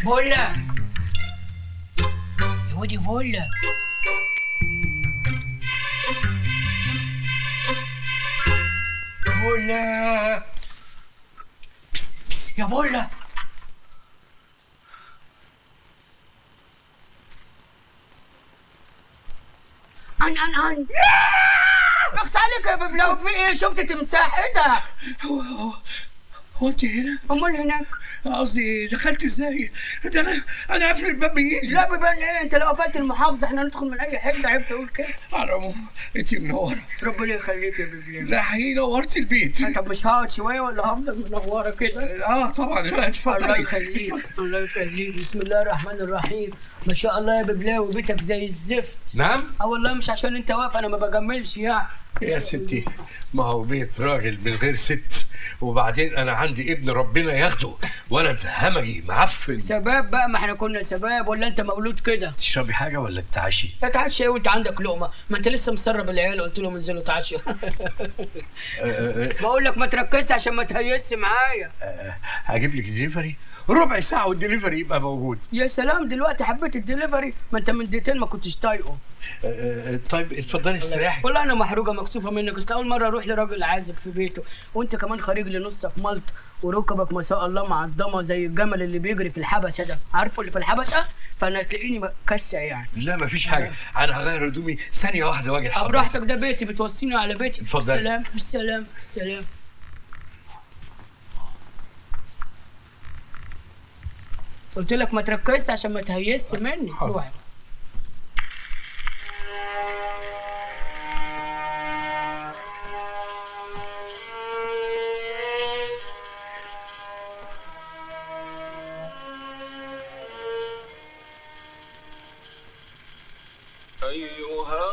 بولا يا ودي بولا بولا بس بس يا بولا ان ان ان اخس عليك يا ببلاو في ايه شفت تمساح ايه ده هو هو هو انت هنا؟ امال هناك قصدي دخلت ازاي؟ ده انا انا قافل الباب بايدي لا بيبان ايه انت لو قفلت المحافظه احنا ندخل من اي حته عيب تقول كده على العموم انت منوره ربنا يخليك يا ببلاو لا حقيقي نورت البيت طب مش هقعد شويه ولا هفضل منوره كده اه طبعا لا الله اتفضلي يخليك الله يخليك بسم الله الرحمن الرحيم ما شاء الله يا ببلاوي بيتك زي الزفت نعم اه والله مش عشان انت واقف انا ما بجملش يعني يا ستي ما هو بيت راجل من غير ست وبعدين انا عندي ابن ربنا ياخده ولد همجي معفن شباب بقى ما احنا كنا شباب ولا انت مولود كده تشربي حاجه ولا تتعشي؟ تتعشى ايه وانت عندك لقمه ما انت لسه مسرب العيال قلت لهم انزلوا تعشوا أه، أه، بقول لك ما تركزش عشان ما تهيسش معايا أه، هجيب لك دليفري ربع ساعه والدليفري يبقى موجود يا سلام دلوقتي حبيت الدليفري ما انت من دقيقتين ما كنتش طايقه أه، أه، طيب اتفضلي استريحي والله انا محروقه مكسوفه منك اصل اول مره اروح لراجل عازب في بيته وانت كمان خارج لي نصك ملط وركبك ما شاء الله معضمه زي الجمل اللي بيجري في الحبشه ده عارفه اللي في الحبشه فانا تلاقيني كشه يعني لا مفيش حاجه انا هغير هدومي ثانيه واحده واجي طب لحضرتك. براحتك ده بيتي بتوصيني على بيتي اتفضل. بالسلام بالسلام بالسلام قلت لك ما تركزش عشان ما تهيسش مني حاضر. روح أيها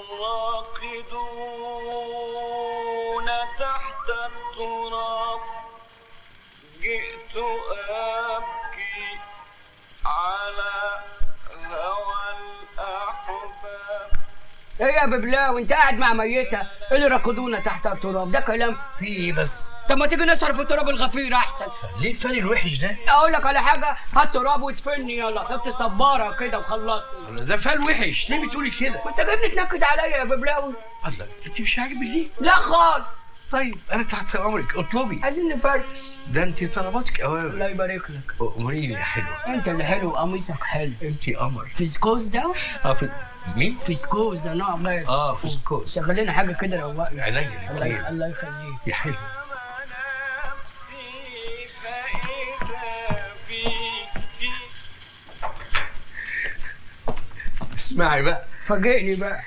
الراقدون تحت التراب جئت أبكي على هوى الأحباب ايه يا ببلاوي انت قاعد مع ميته إيه اللي ركضونا تحت التراب ده كلام في ايه بس؟ طب ما تيجي نصرف التراب الغفير احسن ليه الفرق الوحش ده؟ اقول لك على حاجه هات تراب وادفني يلا حط صباره كده وخلصني ده فال وحش ليه بتقولي كده؟ ما انت جايبني تنكد عليا يا ببلاوي الله انت مش عاجبك دي؟ لا خالص طيب انا تحت امرك اطلبي عايزين نفرفش ده انت طلباتك اوامر الله يبارك لك اموريني يا حلوه انت اللي حلو قميصك حلو انت قمر فيسكوز ده اه في مين؟ فيسكوز ده نوع غير اه فسكوس شغل لنا حاجه كده روقنا عينيا الله الاثنين الله يخليك يا حلو فإذا فيك اسمعي بقى فاجئني بقى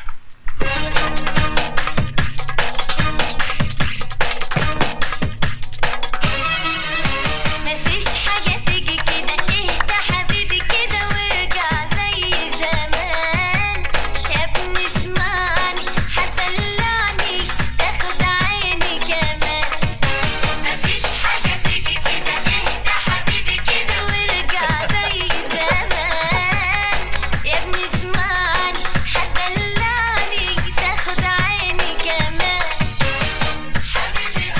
مفيش حاجة تيجي كده اهدى حبيبي كده وارجع زي زمان يا ابني اسمعني هتدلعني تاخد عيني كمان مفيش حاجة تيجي كده اهدى حبيبي كده وارجع زي زمان يا ابني اسمعني هتدلعني تاخد عيني كمان حبيبي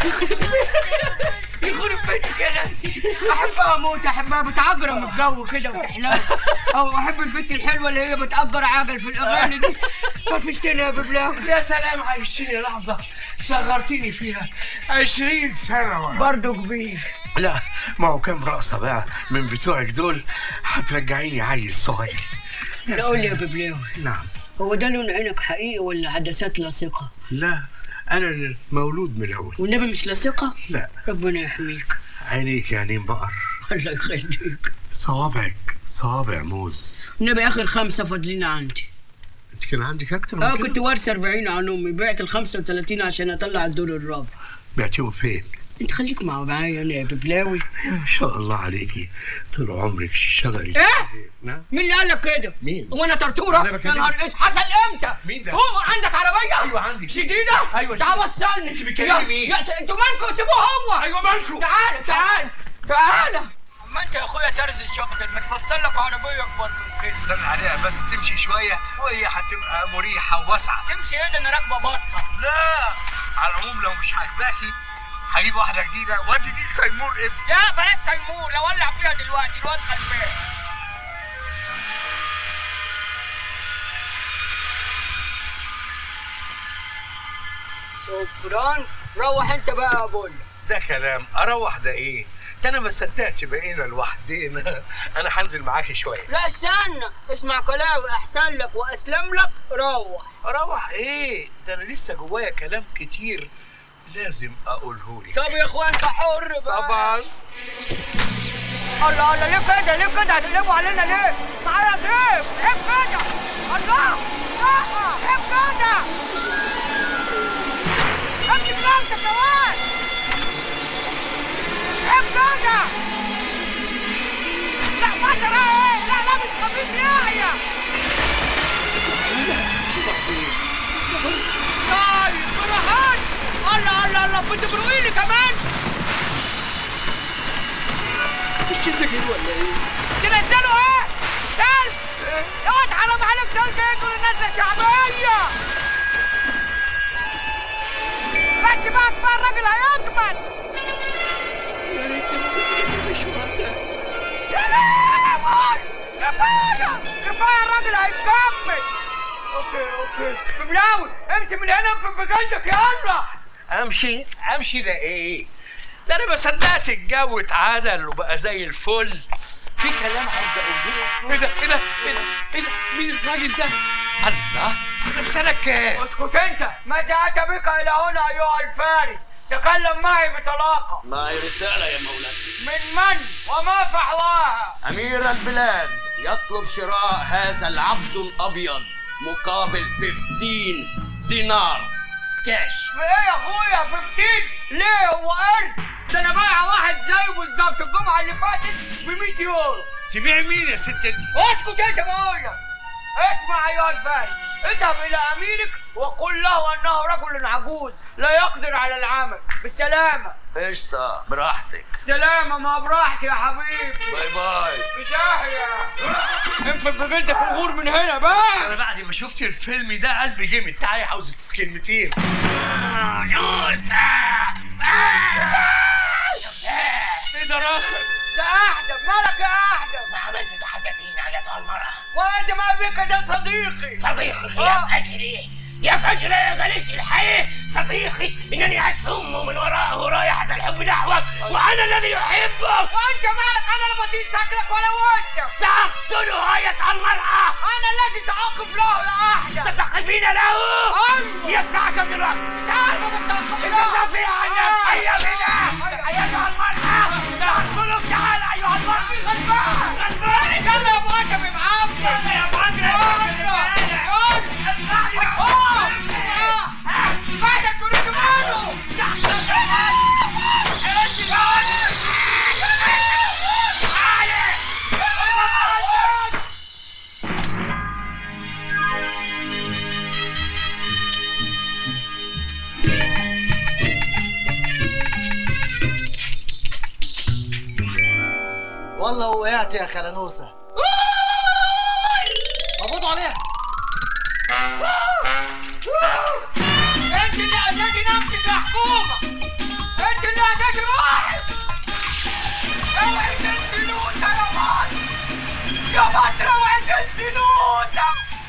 يخرب بيتك يا نانسي احبها اموت احبها بتعجرم في جو كده وتحلم او احب البنت الحلوه اللي هي بتأجر عجل في الاغاني دي فرفشتني يا ببلاوي يا سلام عايشتني لحظة شغرتني فيها عشرين سنة ورا برضه كبير لا ما هو كام رقصة بقى من بتوعك دول هترجعيني عيل صغير لا قول لي يا ببلاوي نعم هو ده لون عينك حقيقي ولا عدسات لاصقه لا أنا مولود ملون والنبي مش لاصقه لا ربنا يحميك عينيك عينين بقر الله يخليك صوابعك صوابع موز النبي اخر خمسه فاضلين عندي انت كان عندك اكتر من اه كده كنت وارثه 40 عن امي بعت ال 35 عشان اطلع الدور الرابع بعتيهم فين انت خليك مع معايا انا يا ببلاوي ما شاء الله عليكي طول عمرك شجري ايه نعم مين اللي قال لك كده؟ مين؟ هو انا طرطوره؟ أنا يا بكلمك. نهار اسود حصل امتى؟ مين ده؟ هو عندك عربيه؟ أيوة عندي. شديده؟ أيوة تعال شديدة. وصلني أنت بتكلمي يا- مين؟ يا انتوا مالكوا سيبوه هو ايوه مالكم تعال تعال تعال اما انت يا اخويا ترز الشقطر ما تفصل لك عربيه اكبر من كده استنى عليها بس تمشي شويه وهي هتبقى مريحه وواسعه تمشي ايه ده انا راكبه بطه لا على العموم لو مش عاجباكي هجيب واحده جديده وادي دي تيمور ابني لا بلاش تيمور لو ولع فيها دلوقتي الواد خلفان شكرا روح انت بقى يا بول ده كلام اروح ده ايه ده انا ما صدقت بقينا لوحدنا انا هنزل معاكي شويه لا استنى اسمع كلامي احسن لك واسلم لك روح اروح ايه ده انا لسه جوايا كلام كتير لازم اقوله لك طب يا اخوان انت حر بقى طبعا الله الله ليه كده ليه كده هتقلبوا علينا ليه؟ تعالى ضيف عيب كده الله لا عيب كده امسك نفسك يا واد عيب كده لا فترة ايه؟ لا لابس خفيف ناعية طيب براحات الله الله الله كنت بروقيلي كمان تنزلوا ايه؟ تلج يا واد حرام عليك تلج ايه دول نازله شعبيه بس بقى كفايه الراجل هيكمل يا لهوي كفايه كفايه الراجل هيكمل اوكي اوكي بلاوي امشي من هنا في بجلدك يلا امشي امشي ده ايه ده انا ما صدقت الجو اتعدل وبقى زي الفل في كلام عاوز اقوله ايه ده ايه ده ايه ده ايه ده مين الراجل ده الله انا في سنه كام اسكت انت ماذا اتى بك الى هنا ايها الفارس تكلم معي بطلاقه معي رسالة يا مولاي من من وما فحواها أمير البلاد يطلب شراء هذا العبد الأبيض مقابل 15 دينار كاش في ايه يا اخويا 15 ليه هو قرد ده انا بايع واحد زيه بالظبط الجمعه اللي فاتت ب 100 يورو تبيع مين يا ست انت اسكت انت بقول لك اسمع ايها الفارس اذهب الى اميرك وقل له انه رجل عجوز لا يقدر على العمل بالسلامه قشطة براحتك سلامة ما براحتي يا حبيبي باي باي في داهية انفل بغلتك الغور من هنا بقى انا بعد ما شفت الفيلم ده قلبي جامد تعالي عاوزك في كلمتين ايه ده راخر ده احدب مالك يا احدب ما عملت تحدثين على المرأة وانت ما بك ده صديقي صديقي آه. يا فجري يا فجر يا ملك الحي صديقي انني اسم من وراءه رائحة الحب نحوك وانا الذي احبك وانت مالك انا لا بطيء شكلك ولا وشك ساقتل غاية المرأة انا الذي ساقف له يا احدب ستقفين له ايوه هي الساعة كم دلوقتي مش عارفه بس ساقف له تستطيع ان هيا بنا ايتها المرأة تحصلك تعال ايها المرأة غلبان غلبان يلا يا ابو ادم معفن يلا يا فجر ماذا تريد منه؟ والله وقعت يا خلنوسة مبروك عليها انت اللي اذيتي نفسك يا حكومه انت اللي اذيتي روحك اوعي تنسي نوسه يا مصر يا مصر اوعي تنسي نوسه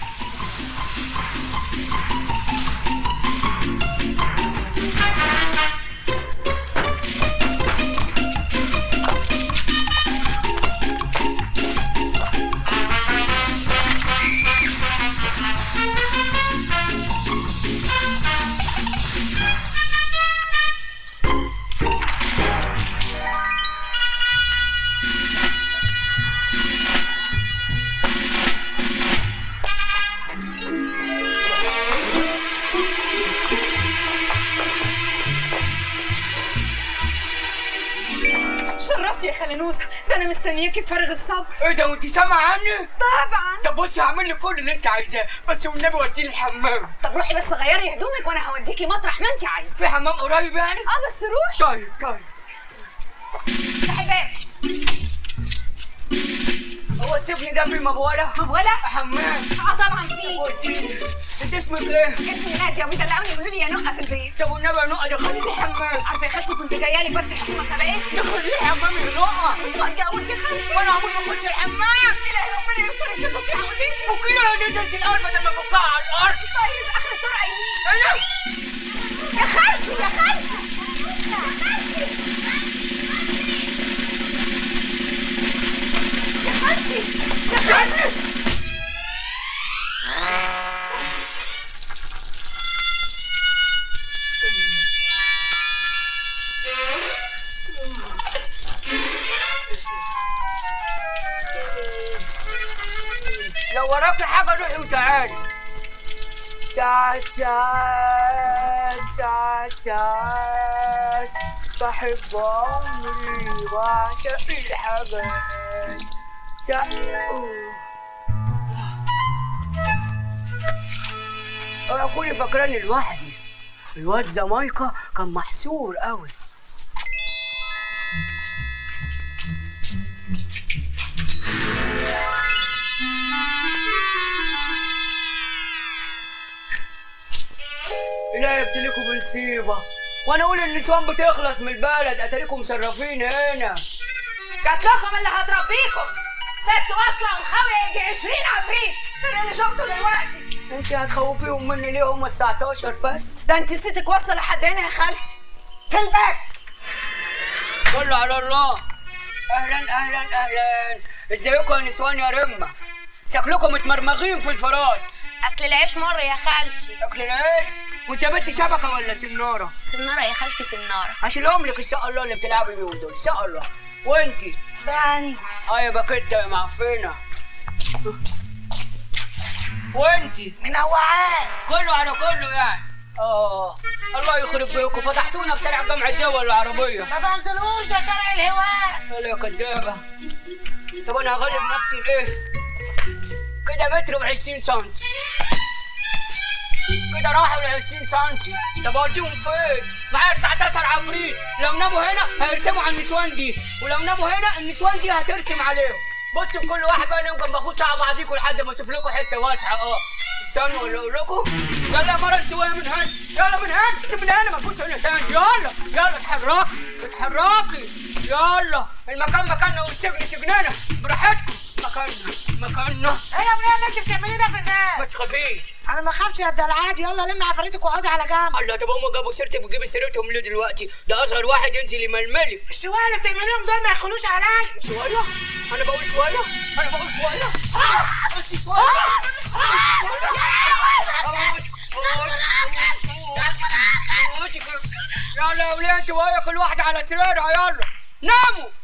شرفتي يا خلنوسة ده انا مستنياكي بفارغ الصبر ايه ده وانت سامعه عني؟ طبعا طب بصي هعمل لك كل اللي انت عايزاه بس والنبي وديني الحمام طب روحي بس غيري هدومك وانا هوديكي مطرح ما انت عايزه في حمام قريب يعني؟ اه بس روحي طيب طيب افتحي الباب هو توصفني دمي مبوله مبولة؟ حمام اه طبعا في وديني انت اسمك ايه؟ اسمي نادية وبيدلعوني يقولوا لي يا نقة في البيت طب والنبي يا نقى دخليني حمام عارفة يا خالتي كنت جاية لك بس الحكومة سبقتني دخليني حمام يا نقى كنت بتجوز يا خالتي وانا عمري ما اخش الحمام إلهي ربنا يسترك تفكي عمليتي فكينا يا ديت انت الارض بدل ما افكها على الارض طيب آخر الطرق يمين انا يا خالتي يا خالتي يا خالتي يا خالتي لو وراك حاجه روحي وتعالي ساعات ساعات ساعات ساعات بحب عمري وعشق الحاجات ساعات انا كل فاكراني لوحدي الواد زمايكا كان محسور قوي لا يبتليكوا بنصيبة وانا اقول النسوان بتخلص من البلد اتاريكم مصرفين هنا جات لكم اللي هتربيكم ست واصلة ومخاوية يجي 20 عفريت غير اللي شفته دلوقتي انت هتخوفيهم مني ليه هم 19 بس ده انت ستك واصلة لحد هنا يا خالتي في الباب كله على الله اهلا اهلا اهلا ازيكم يا نسوان يا رمة شكلكم متمرمغين في الفراس اكل العيش مر يا خالتي اكل العيش وانت بنت شبكة ولا سنارة سنارة يا خالتي سنارة هشيلهم لك ان شاء الله اللي بتلعبي بيهم دول ان شاء الله وانتي يعني اه يا باكيتة يا معفنة وانتي منوعات كله على كله يعني اه الله يخرب بيكم فتحتونا في شارع جامع الدول العربية ما بنزلوش ده شارع الهواء يلا يا كدابة طب انا هغلب نفسي ليه؟ كده متر وعشرين سنتي كده راحوا ل 20 سنتي طب اوديهم فين؟ معايا 19 عفريت لو ناموا هنا هيرسموا على النسوان دي ولو ناموا هنا النسوان دي هترسم عليهم بصوا كل واحد بقى ينام جنب اخوه ساعه بعضيكوا لحد ما اشوف لكم حته واسعه اه استنوا ولا اقول لكم يلا يا مرة شويه من هنا يلا من هنا سيب من هنا ما تبص هنا تاني يلا يلا اتحركي اتحركي يلا المكان مكاننا والسجن سجننا براحتكم مكاننا مكاننا ايه يا منى اللي انت بتعمليه ده في الناس ما تخافيش انا ما اخافش يا الدلعات يلا لم عفاريتك واقعدي على جنب الله طب هم جابوا سيرتي بتجيبي سيرتهم ليه دلوقتي؟ ده اصغر واحد ينزل يململك الشوية اللي بتعمليهم دول ما يدخلوش عليا شوية؟ أنا بقول شوية؟ أنا بقول شوية؟ آه! أنت شوية؟ يلا يا ولاد شوية كل واحد على سريرها يلا ناموا